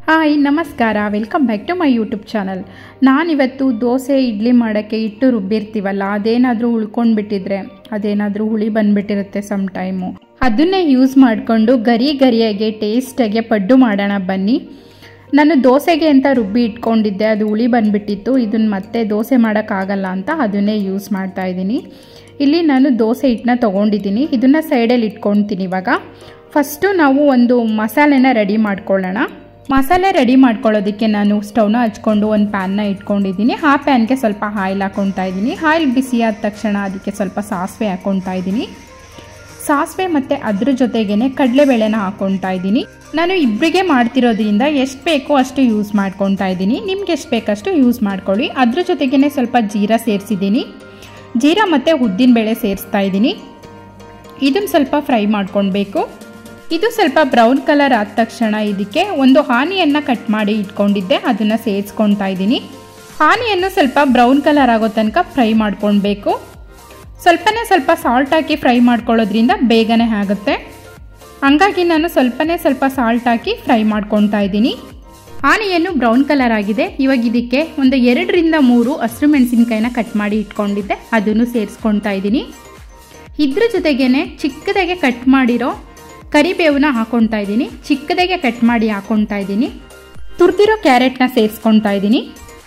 hi ನಮಸ್ಕಾರ welcome back to my YouTube channel ನಾನಿವತ್ತು ದೋಸೆ ಇಡ್ಲಿ ಮಾಡೋಕ್ಕೆ ಇಟ್ಟು ರುಬ್ಬಿರ್ತೀವಲ್ಲ ಅದೇನಾದರೂ ಉಳ್ಕೊಂಡ್ಬಿಟ್ಟಿದ್ರೆ ಅದೇನಾದರೂ ಹುಳಿ ಬಂದ್ಬಿಟ್ಟಿರುತ್ತೆ ಸಮ್ ಟೈಮು ಅದನ್ನೇ ಯೂಸ್ ಮಾಡಿಕೊಂಡು ಗರಿ ಗರಿಯಾಗೆ ಟೇಸ್ಟಾಗೆ ಪಡ್ಡು ಮಾಡೋಣ ಬನ್ನಿ ನಾನು ದೋಸೆಗೆ ಅಂತ ರುಬ್ಬಿ ಇಟ್ಕೊಂಡಿದ್ದೆ ಅದು ಹುಳಿ ಬಂದುಬಿಟ್ಟಿತ್ತು ಇದನ್ನು ಮತ್ತೆ ದೋಸೆ ಮಾಡೋಕ್ಕಾಗಲ್ಲ ಅಂತ ಅದನ್ನೇ ಯೂಸ್ ಮಾಡ್ತಾ ಇದ್ದೀನಿ ಇಲ್ಲಿ ನಾನು ದೋಸೆ ಹಿಟ್ಟನ್ನ ತೊಗೊಂಡಿದ್ದೀನಿ ಇದನ್ನು ಸೈಡಲ್ಲಿ ಇಟ್ಕೊಳ್ತೀನಿ ಇವಾಗ ಫಸ್ಟು ನಾವು ಒಂದು ಮಸಾಲೆನ ರೆಡಿ ಮಾಡ್ಕೊಳ್ಳೋಣ ಮಸಾಲೆ ರೆಡಿ ಮಾಡ್ಕೊಳ್ಳೋದಕ್ಕೆ ನಾನು ಸ್ಟವ್ನ ಹಚ್ಕೊಂಡು ಒಂದು ಪ್ಯಾನ್ನ ಇಟ್ಕೊಂಡಿದ್ದೀನಿ ಆ ಪ್ಯಾನ್ಗೆ ಸ್ವಲ್ಪ ಆಯಿಲ್ ಹಾಕ್ಕೊತಾ ಇದ್ದೀನಿ ಆಯಿಲ್ ಬಿಸಿಯಾದ ತಕ್ಷಣ ಅದಕ್ಕೆ ಸ್ವಲ್ಪ ಸಾಸಿವೆ ಹಾಕ್ಕೊತಾ ಇದ್ದೀನಿ ಸಾಸಿವೆ ಮತ್ತು ಅದ್ರ ಜೊತೆಗೇ ಕಡಲೆಬೇಳೆನ ಹಾಕ್ಕೊತಾ ಇದ್ದೀನಿ ನಾನು ಇಬ್ಬರಿಗೆ ಮಾಡ್ತಿರೋದ್ರಿಂದ ಎಷ್ಟು ಬೇಕೋ ಅಷ್ಟು ಯೂಸ್ ಮಾಡ್ಕೊತಾ ಇದ್ದೀನಿ ನಿಮ್ಗೆ ಎಷ್ಟು ಬೇಕಷ್ಟು ಯೂಸ್ ಮಾಡ್ಕೊಳ್ಳಿ ಅದ್ರ ಜೊತೆಗೇ ಸ್ವಲ್ಪ ಜೀರಾ ಸೇರಿಸಿದ್ದೀನಿ ಜೀರಾ ಮತ್ತು ಉದ್ದಿನಬೇಳೆ ಸೇರಿಸ್ತಾ ಇದ್ದೀನಿ ಇದನ್ನು ಸ್ವಲ್ಪ ಫ್ರೈ ಮಾಡ್ಕೊಳ್ಬೇಕು ಇದು ಸ್ವಲ್ಪ ಬ್ರೌನ್ ಕಲರ್ ಆದ ತಕ್ಷಣ ಇದಕ್ಕೆ ಒಂದು ಆನಿಯನ್ನು ಕಟ್ ಮಾಡಿ ಇಟ್ಕೊಂಡಿದ್ದೆ ಅದನ್ನು ಸೇರಿಸ್ಕೊತಾ ಇದ್ದೀನಿ ಆನಿಯನ್ನು ಸ್ವಲ್ಪ ಬ್ರೌನ್ ಕಲರ್ ಆಗೋ ತನಕ ಫ್ರೈ ಮಾಡ್ಕೊಳ್ಬೇಕು ಸ್ವಲ್ಪನೇ ಸ್ವಲ್ಪ ಸಾಲ್ಟ್ ಹಾಕಿ ಫ್ರೈ ಮಾಡ್ಕೊಳ್ಳೋದ್ರಿಂದ ಬೇಗನೆ ಆಗುತ್ತೆ ಹಂಗಾಗಿ ನಾನು ಸ್ವಲ್ಪನೇ ಸ್ವಲ್ಪ ಸಾಲ್ಟ್ ಹಾಕಿ ಫ್ರೈ ಮಾಡ್ಕೊತಾ ಇದ್ದೀನಿ ಆನಿಯನ್ನು ಬ್ರೌನ್ ಕಲರ್ ಆಗಿದೆ ಇವಾಗ ಇದಕ್ಕೆ ಒಂದು ಎರಡರಿಂದ ಮೂರು ಹಸಿರು ಮೆಣಸಿನ್ಕಾಯಿನ ಕಟ್ ಮಾಡಿ ಇಟ್ಕೊಂಡಿದ್ದೆ ಅದನ್ನು ಸೇರಿಸ್ಕೊತಾ ಇದ್ದೀನಿ ಇದ್ರ ಜೊತೆಗೇ ಚಿಕ್ಕದಾಗೆ ಕಟ್ ಮಾಡಿರೋ ಕರಿಬೇವನ್ನ ಹಾಕೊತಾ ಇದ್ದೀನಿ ಚಿಕ್ಕದಾಗೆ ಕಟ್ ಮಾಡಿ ಹಾಕೊತಾ ಇದ್ದೀನಿ ತುರ್ದಿರೋ ಕ್ಯಾರೆಟ್ನ ಸೇರಿಸ್ಕೊತಾ ಇದ್ದೀನಿ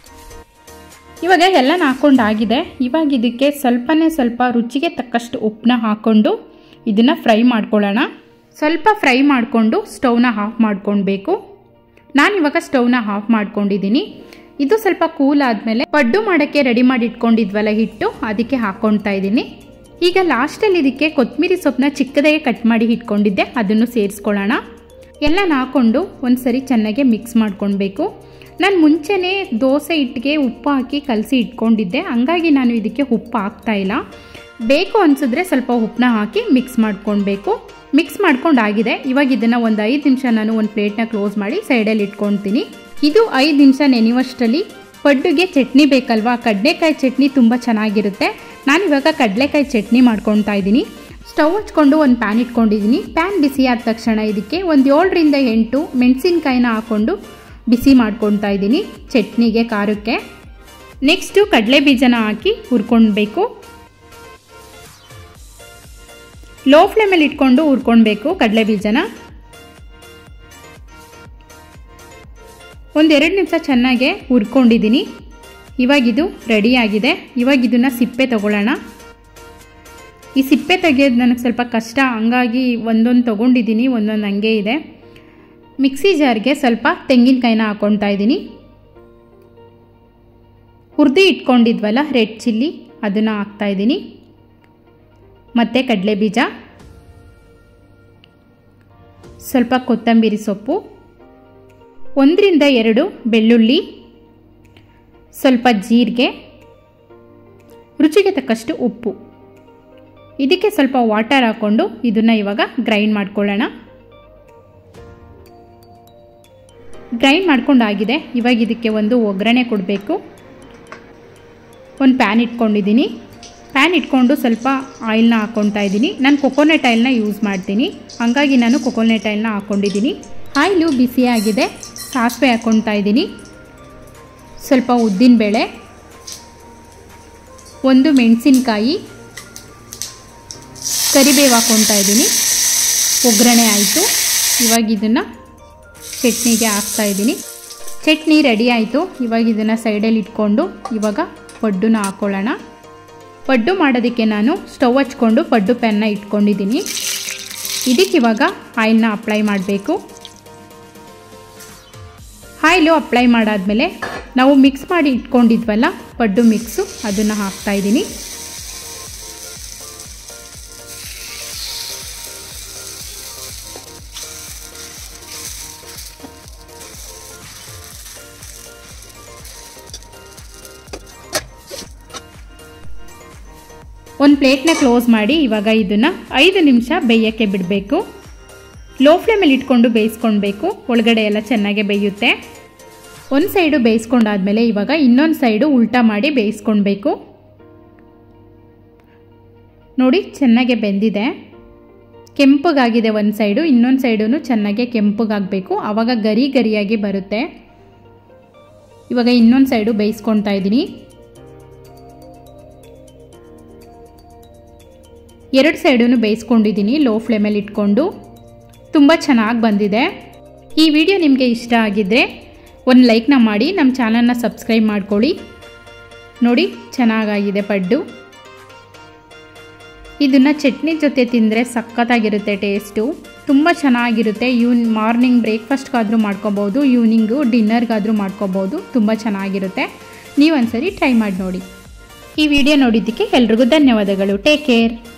ಇವಾಗ ಎಲ್ಲನ ಹಾಕೊಂಡಾಗಿದೆ ಇವಾಗ ಇದಕ್ಕೆ ಸ್ವಲ್ಪನೇ ಸ್ವಲ್ಪ ರುಚಿಗೆ ತಕ್ಕಷ್ಟು ಉಪ್ಪನ್ನ ಹಾಕ್ಕೊಂಡು ಇದನ್ನು ಫ್ರೈ ಮಾಡ್ಕೊಳ್ಳೋಣ ಸ್ವಲ್ಪ ಫ್ರೈ ಮಾಡಿಕೊಂಡು ಸ್ಟವ್ನ ಆಫ್ ಮಾಡ್ಕೊಳ್ಬೇಕು ನಾನಿವಾಗ ಸ್ಟವ್ನ ಆಫ್ ಮಾಡ್ಕೊಂಡಿದ್ದೀನಿ ಇದು ಸ್ವಲ್ಪ ಕೂಲ್ ಆದಮೇಲೆ ಪಡ್ಡು ಮಾಡೋಕ್ಕೆ ರೆಡಿ ಮಾಡಿ ಇಟ್ಕೊಂಡಿದ್ವಲ್ಲ ಹಿಟ್ಟು ಅದಕ್ಕೆ ಹಾಕ್ಕೊಳ್ತಾ ಇದ್ದೀನಿ ಈಗ ಲಾಸ್ಟಲ್ಲಿ ಇದಕ್ಕೆ ಕೊತ್ತಂಬರಿ ಸೊಪ್ಪನ್ನ ಚಿಕ್ಕದಾಗಿ ಕಟ್ ಮಾಡಿ ಇಟ್ಕೊಂಡಿದ್ದೆ ಅದನ್ನು ಸೇರಿಸ್ಕೊಳ್ಳೋಣ ಎಲ್ಲ ಹಾಕ್ಕೊಂಡು ಒಂದು ಸರಿ ಚೆನ್ನಾಗಿ ಮಿಕ್ಸ್ ಮಾಡ್ಕೊಳ್ಬೇಕು ನಾನು ಮುಂಚೆನೇ ದೋಸೆ ಹಿಟ್ಟಿಗೆ ಉಪ್ಪು ಹಾಕಿ ಕಲಸಿ ಇಟ್ಕೊಂಡಿದ್ದೆ ಹಂಗಾಗಿ ನಾನು ಇದಕ್ಕೆ ಉಪ್ಪು ಹಾಕ್ತಾ ಇಲ್ಲ ಬೇಕು ಅನಿಸಿದ್ರೆ ಸ್ವಲ್ಪ ಉಪ್ಪನ್ನ ಹಾಕಿ ಮಿಕ್ಸ್ ಮಾಡ್ಕೊಳ್ಬೇಕು ಮಿಕ್ಸ್ ಮಾಡ್ಕೊಂಡಾಗಿದೆ ಇವಾಗ ಇದನ್ನು ಒಂದು ಐದು ನಿಮಿಷ ನಾನು ಒಂದು ಪ್ಲೇಟ್ನ ಕ್ಲೋಸ್ ಮಾಡಿ ಸೈಡಲ್ಲಿ ಇಟ್ಕೊಳ್ತೀನಿ ಇದು ಐದು ನಿಮಿಷ ನೆನೆಯುವಷ್ಟರಲ್ಲಿ ಪಡ್ಡುಗೆ ಚಟ್ನಿ ಬೇಕಲ್ವಾ ಕಡಲೆಕಾಯಿ ಚಟ್ನಿ ತುಂಬ ಚೆನ್ನಾಗಿರುತ್ತೆ ನಾನಿವಾಗ ಕಡಲೆಕಾಯಿ ಚಟ್ನಿ ಮಾಡ್ಕೊತಾ ಇದ್ದೀನಿ ಸ್ಟವ್ ಹಚ್ಕೊಂಡು ಒಂದು ಪ್ಯಾನ್ ಇಟ್ಕೊಂಡಿದ್ದೀನಿ ಪ್ಯಾನ್ ಬಿಸಿ ಆದ ತಕ್ಷಣ ಇದಕ್ಕೆ ಒಂದು ಏಳರಿಂದ ಎಂಟು ಮೆಣಸಿನ್ಕಾಯಿನ ಹಾಕ್ಕೊಂಡು ಬಿಸಿ ಮಾಡ್ಕೊತಾ ಇದ್ದೀನಿ ಚಟ್ನಿಗೆ ಖಾರಕ್ಕೆ ನೆಕ್ಸ್ಟು ಕಡಲೆ ಬೀಜನ ಹಾಕಿ ಹುರ್ಕೊಳ್ಬೇಕು ಲೋ ಫ್ಲೇಮಲ್ಲಿ ಇಟ್ಕೊಂಡು ಹುರ್ಕೊಳ್ಬೇಕು ಕಡಲೆ ಬೀಜನ ಒಂದೆರಡು ನಿಮಿಷ ಚೆನ್ನಾಗೆ ಹುರ್ಕೊಂಡಿದ್ದೀನಿ ಇವಾಗಿದು ರೆಡಿಯಾಗಿದೆ ಇವಾಗ ಇದನ್ನು ಸಿಪ್ಪೆ ತಗೊಳ್ಳೋಣ ಈ ಸಿಪ್ಪೆ ತೆಗೆಯೋದು ನನಗೆ ಸ್ವಲ್ಪ ಕಷ್ಟ ಹಂಗಾಗಿ ಒಂದೊಂದು ತೊಗೊಂಡಿದ್ದೀನಿ ಒಂದೊಂದು ಹಂಗೆ ಇದೆ ಮಿಕ್ಸಿ ಜಾರ್ಗೆ ಸ್ವಲ್ಪ ತೆಂಗಿನಕಾಯಿನ ಹಾಕ್ಕೊತಾ ಇದ್ದೀನಿ ಹುರಿದು ಇಟ್ಕೊಂಡಿದ್ವಲ್ಲ ರೆಡ್ ಚಿಲ್ಲಿ ಅದನ್ನು ಹಾಕ್ತಾಯಿದ್ದೀನಿ ಮತ್ತು ಕಡಲೆ ಬೀಜ ಸ್ವಲ್ಪ ಕೊತ್ತಂಬರಿ ಸೊಪ್ಪು ಒಂದರಿಂದ ಎರಡು ಬೆಳ್ಳುಳ್ಳಿ ಸ್ವಲ್ಪ ಜೀರಿಗೆ ರುಚಿಗೆ ತಕ್ಕಷ್ಟು ಉಪ್ಪು ಇದಕ್ಕೆ ಸ್ವಲ್ಪ ವಾಟರ್ ಹಾಕ್ಕೊಂಡು ಇದನ್ನು ಇವಾಗ ಗ್ರೈಂಡ್ ಮಾಡ್ಕೊಳ್ಳೋಣ ಗ್ರೈಂಡ್ ಮಾಡ್ಕೊಂಡಾಗಿದೆ ಇವಾಗ ಇದಕ್ಕೆ ಒಂದು ಒಗ್ಗರಣೆ ಕೊಡಬೇಕು ಒಂದು ಪ್ಯಾನ್ ಇಟ್ಕೊಂಡಿದ್ದೀನಿ ಪ್ಯಾನ್ ಇಟ್ಕೊಂಡು ಸ್ವಲ್ಪ ಆಯಿಲ್ನ ಹಾಕ್ಕೊತಾ ಇದ್ದೀನಿ ನಾನು ಕೊಕೊನೆಟ್ ಆಯಿಲ್ನ ಯೂಸ್ ಮಾಡ್ತೀನಿ ಹಾಗಾಗಿ ನಾನು ಕೊಕೊನೆಟ್ ಆಯಿಲ್ನ ಹಾಕ್ಕೊಂಡಿದ್ದೀನಿ ಆಯಿಲು ಬಿಸಿಯಾಗಿದೆ ಸಾಸಿವೆ ಹಾಕ್ಕೊತಾ ಇದ್ದೀನಿ ಸ್ವಲ್ಪ ಉದ್ದಿನಬೇಳೆ ಒಂದು ಮೆಣಸಿನ್ಕಾಯಿ ಕರಿಬೇವು ಹಾಕ್ಕೊತಾ ಇದ್ದೀನಿ ಒಗ್ಗರಣೆ ಆಯಿತು ಇವಾಗ ಇದನ್ನು ಚಟ್ನಿಗೆ ಹಾಕ್ತಾ ಇದ್ದೀನಿ ಚಟ್ನಿ ರೆಡಿ ಆಯಿತು ಇವಾಗ ಇದನ್ನು ಸೈಡಲ್ಲಿ ಇಟ್ಕೊಂಡು ಇವಾಗ ಪಡ್ಡುನ ಹಾಕ್ಕೊಳ್ಳೋಣ ಪಡ್ಡು ಮಾಡೋದಕ್ಕೆ ನಾನು ಸ್ಟವ್ ಹಚ್ಕೊಂಡು ಪಡ್ಡು ಪ್ಯಾನ್ನ ಇಟ್ಕೊಂಡಿದ್ದೀನಿ ಇದಕ್ಕೆ ಇವಾಗ ಆಯಿಲ್ನ ಅಪ್ಲೈ ಮಾಡಬೇಕು ಆಯಿಲು ಅಪ್ಲೈ ಮಾಡಾದಮೇಲೆ ನಾವು ಮಿಕ್ಸ್ ಮಾಡಿ ಇಟ್ಕೊಂಡಿದ್ವಲ್ಲ ಪಡ್ಡು ಮಿಕ್ಸು ಅದನ್ನು ಹಾಕ್ತಾಯಿದ್ದೀನಿ ಒಂದು ಪ್ಲೇಟ್ನ ಕ್ಲೋಸ್ ಮಾಡಿ ಇವಾಗ ಇದನ್ನು ಐದು ನಿಮಿಷ ಬೇಯೋಕ್ಕೆ ಬಿಡಬೇಕು ಲೋ ಫ್ಲೇಮಲ್ಲಿ ಇಟ್ಕೊಂಡು ಬೇಯಿಸ್ಕೊಳ್ಬೇಕು ಒಳಗಡೆ ಎಲ್ಲ ಚೆನ್ನಾಗೆ ಬೇಯುತ್ತೆ ಒಂದು ಸೈಡು ಬೇಯಿಸ್ಕೊಂಡಾದ್ಮೇಲೆ ಇವಾಗ ಇನ್ನೊಂದು ಸೈಡು ಉಲ್ಟಾ ಮಾಡಿ ಬೇಯಿಸ್ಕೊಳ್ಬೇಕು ನೋಡಿ ಚೆನ್ನಾಗೆ ಬೆಂದಿದೆ ಕೆಂಪಗಾಗಿದೆ ಒಂದು ಸೈಡು ಇನ್ನೊಂದು ಸೈಡು ಚೆನ್ನಾಗೆ ಕೆಂಪಗಾಗಬೇಕು ಆವಾಗ ಗರಿ ಗರಿಯಾಗಿ ಬರುತ್ತೆ ಇವಾಗ ಇನ್ನೊಂದು ಸೈಡು ಬೇಯಿಸ್ಕೊಳ್ತಾ ಇದ್ದೀನಿ ಎರಡು ಸೈಡೂ ಬೇಯಿಸ್ಕೊಂಡಿದ್ದೀನಿ ಲೋ ಫ್ಲೇಮಲ್ಲಿ ಇಟ್ಕೊಂಡು ತುಂಬ ಚೆನ್ನಾಗಿ ಬಂದಿದೆ ಈ ವಿಡಿಯೋ ನಿಮಗೆ ಇಷ್ಟ ಆಗಿದ್ದರೆ ಒಂದು ಲೈಕ್ನ ಮಾಡಿ ನಮ್ಮ ಚಾನಲ್ನ ಸಬ್ಸ್ಕ್ರೈಬ್ ಮಾಡ್ಕೊಳ್ಳಿ ನೋಡಿ ಚೆನ್ನಾಗಾಗಿದೆ ಪಡ್ಡು ಇದನ್ನು ಚಟ್ನಿ ಜೊತೆ ತಿಂದರೆ ಸಖತ್ತಾಗಿರುತ್ತೆ ಟೇಸ್ಟು ತುಂಬ ಚೆನ್ನಾಗಿರುತ್ತೆ ಈವ್ನ್ ಮಾರ್ನಿಂಗ್ ಬ್ರೇಕ್ಫಾಸ್ಟ್ಗಾದರೂ ಮಾಡ್ಕೋಬೋದು ಈವ್ನಿಂಗು ಡಿನ್ನರ್ಗಾದರೂ ಮಾಡ್ಕೋಬೋದು ತುಂಬ ಚೆನ್ನಾಗಿರುತ್ತೆ ನೀವು ಒಂದ್ಸರಿ ಟ್ರೈ ಮಾಡಿ ನೋಡಿ ಈ ವಿಡಿಯೋ ನೋಡಿದ್ದಕ್ಕೆ ಎಲ್ರಿಗೂ ಧನ್ಯವಾದಗಳು ಟೇಕ್ ಕೇರ್